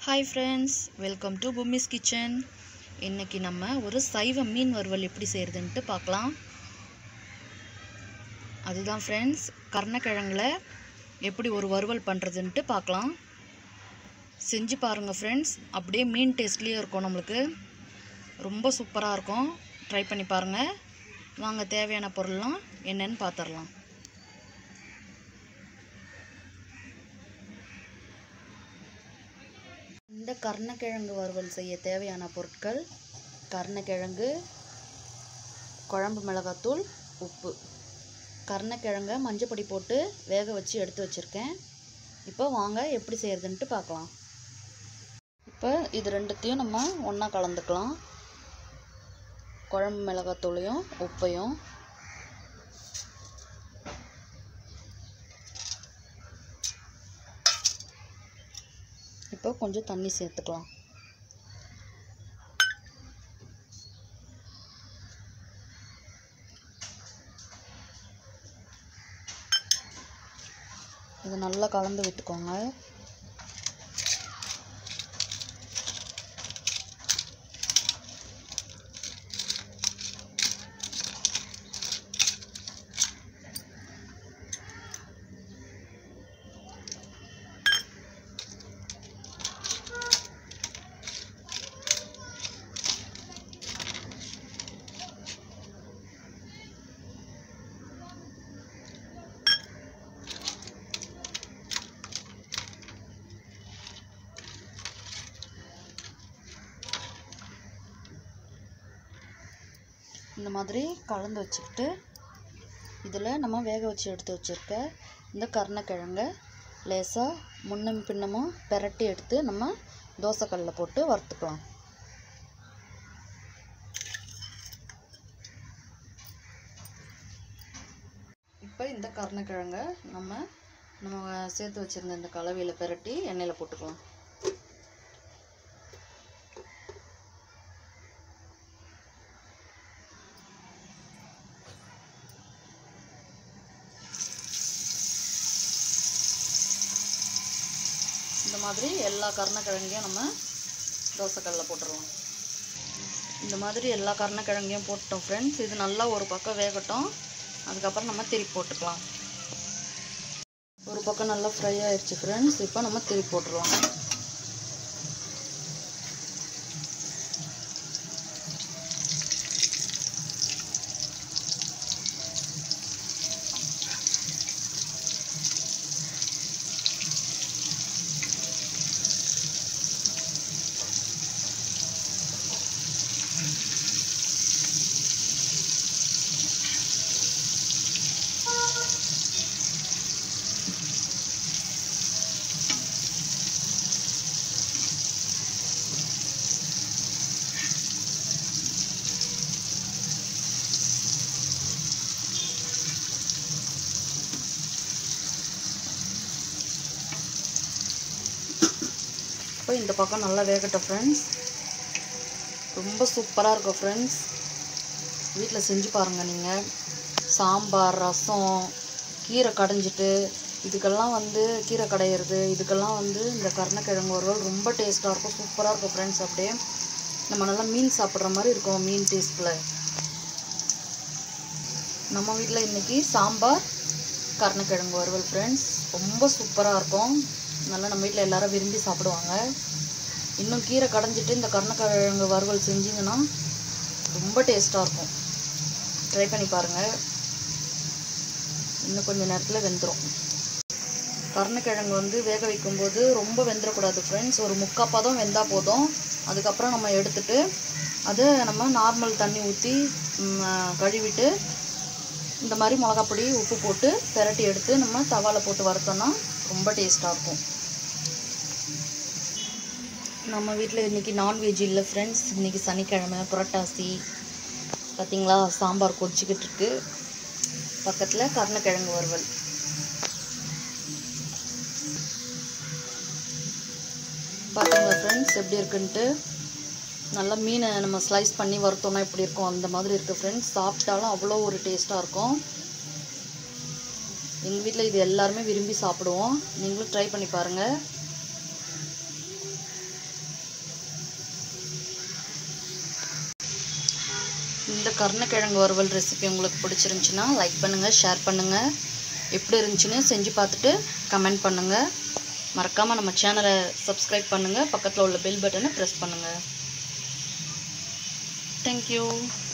hi friends welcome to Bhoomi's kitchen இன்றைக்கி நம்ம ஒரு சைவ மீன் வறுவல் எப்படி செய்கிறதுன்ட்டு பார்க்கலாம் அதுதான் ஃப்ரெண்ட்ஸ் கருணக்கிழங்குல எப்படி ஒரு வறுவல் பண்ணுறதுன்ட்டு பார்க்கலாம் செஞ்சு பாருங்கள் ஃப்ரெண்ட்ஸ் அப்படியே மீன் டேஸ்ட்லேயே இருக்கும் நம்மளுக்கு ரொம்ப சூப்பராக இருக்கும் ட்ரை பண்ணி பாருங்கள் வாங்க தேவையான பொருள்லாம் என்னென்னு பார்த்துடலாம் இந்த கருணக்கிழங்கு வறுவல் செய்ய தேவையான பொருட்கள் கருணக்கிழங்கு குழம்பு மிளகாத்தூள் உப்பு கருணக்கிழங்க மஞ்சப்பொடி போட்டு வேக வச்சு எடுத்து வச்சுருக்கேன் இப்போ வாங்க எப்படி செய்கிறதுன்ட்டு பார்க்கலாம் இப்போ இது ரெண்டுத்தையும் நம்ம ஒன்றா கலந்துக்கலாம் குழம்பு மிளகாத்தூளையும் உப்பையும் இப்போ கொஞ்சம் தண்ணி சேர்த்துக்கலாம் இது நல்லா கலந்து விட்டுக்கோங்க இந்த மாதிரி கலந்து வச்சுக்கிட்டு இதில் நம்ம வேக வச்சு எடுத்து வச்சுருக்க இந்த கருணக்கிழங்க லேசாக முன்னும் பின்னமும் பெரட்டி எடுத்து நம்ம தோசைக்கல்லில் போட்டு வறுத்துக்கலாம் இப்போ இந்த கருணக்கிழங்க நம்ம நம்ம சேர்த்து வச்சுருந்த இந்த கலவையில் பெரட்டி எண்ணெயில் போட்டுக்கலாம் இந்த மாதிரி எல்லா கருணக்கிழங்கையும் நம்ம தோசைக்கல்லில் போட்டுடலாம் இந்த மாதிரி எல்லா கருணக்கிழங்கையும் போட்டோம் ஃப்ரெண்ட்ஸ் இது நல்லா ஒரு பக்கம் வேகட்டும் அதுக்கப்புறம் நம்ம திருப்பி போட்டுக்கலாம் ஒரு பக்கம் நல்லா ஃப்ரை ஆயிடுச்சு ஃப்ரெண்ட்ஸ் இப்போ நம்ம திருப்பி போட்டுருவோம் இப்போ இந்த பக்கம் நல்லா வேகட்டும் ஃப்ரெண்ட்ஸ் ரொம்ப சூப்பராக இருக்கும் ஃப்ரெண்ட்ஸ் வீட்டில் செஞ்சு பாருங்கள் நீங்கள் சாம்பார் ரசம் கீரை கடைஞ்சிட்டு இதுக்கெல்லாம் வந்து கீரை கடையிறது இதுக்கெல்லாம் வந்து இந்த கருணக்கிழங்கு வறுவல் ரொம்ப டேஸ்ட்டாக இருக்கும் சூப்பராக இருக்கும் ஃப்ரெண்ட்ஸ் அப்படியே நம்ம நல்லா மீன் சாப்பிட்ற மாதிரி இருக்கும் மீன் டேஸ்ட்டில் நம்ம வீட்டில் இன்றைக்கி சாம்பார் கருணக்கிழங்கு வறுவல் ஃப்ரெண்ட்ஸ் ரொம்ப சூப்பராக இருக்கும் நல்லா நம்ம வீட்டில் எல்லாரும் விரும்பி சாப்பிடுவாங்க இன்னும் கீரை கடைஞ்சிட்டு இந்த கருணக்கிழங்கு வறுவல் செஞ்சிங்கன்னா ரொம்ப டேஸ்ட்டாக இருக்கும் ட்ரை பண்ணி பாருங்கள் இன்னும் கொஞ்சம் நேரத்தில் வெந்துடும் கருணக்கிழங்கு வந்து வேக வைக்கும்போது ரொம்ப வெந்துடக்கூடாது ஃப்ரெண்ட்ஸ் ஒரு முக்கால் பதம் வெந்தால் போதும் அதுக்கப்புறம் நம்ம எடுத்துட்டு அதை நம்ம நார்மல் தண்ணி ஊற்றி கழுவிட்டு இந்த மாதிரி மிளகாப்பொடி உப்பு போட்டு பெரட்டி எடுத்து நம்ம தவாவில் போட்டு வறுத்தோம்னா ரொம்ப டேஸ்ட்டாக இருக்கும் நம்ம வீட்டில் இன்றைக்கி நான்வெஜ் இல்லை ஃப்ரெண்ட்ஸ் இன்றைக்கி சனிக்கிழமை புரட்டாசி பார்த்திங்களா சாம்பார் கொதிச்சிக்கிட்டு இருக்கு பக்கத்தில் கருணக்கிழங்கு வறுவல் பார்த்தீங்களா ஃப்ரெண்ட்ஸ் எப்படி இருக்குன்ட்டு நல்லா மீனை நம்ம ஸ்லைஸ் பண்ணி வறுத்தோம்னா எப்படி இருக்கும் அந்த மாதிரி இருக்குது ஃப்ரெண்ட்ஸ் சாப்பிட்டாலும் அவ்வளோ ஒரு டேஸ்ட்டாக இருக்கும் எங்கள் வீட்டில் இது எல்லாருமே விரும்பி சாப்பிடுவோம் நீங்களும் ட்ரை பண்ணி பாருங்கள் இந்த கருணக்கிழங்கு வறுவல் ரெசிபி உங்களுக்கு பிடிச்சிருந்துச்சின்னா லைக் பண்ணுங்கள் ஷேர் பண்ணுங்கள் எப்படி இருந்துச்சுன்னு செஞ்சு பார்த்துட்டு கமெண்ட் பண்ணுங்கள் மறக்காமல் நம்ம சேனலை சப்ஸ்கிரைப் பண்ணுங்கள் பக்கத்தில் உள்ள பெல் பட்டனை ப்ரெஸ் பண்ணுங்கள் தேங்க்யூ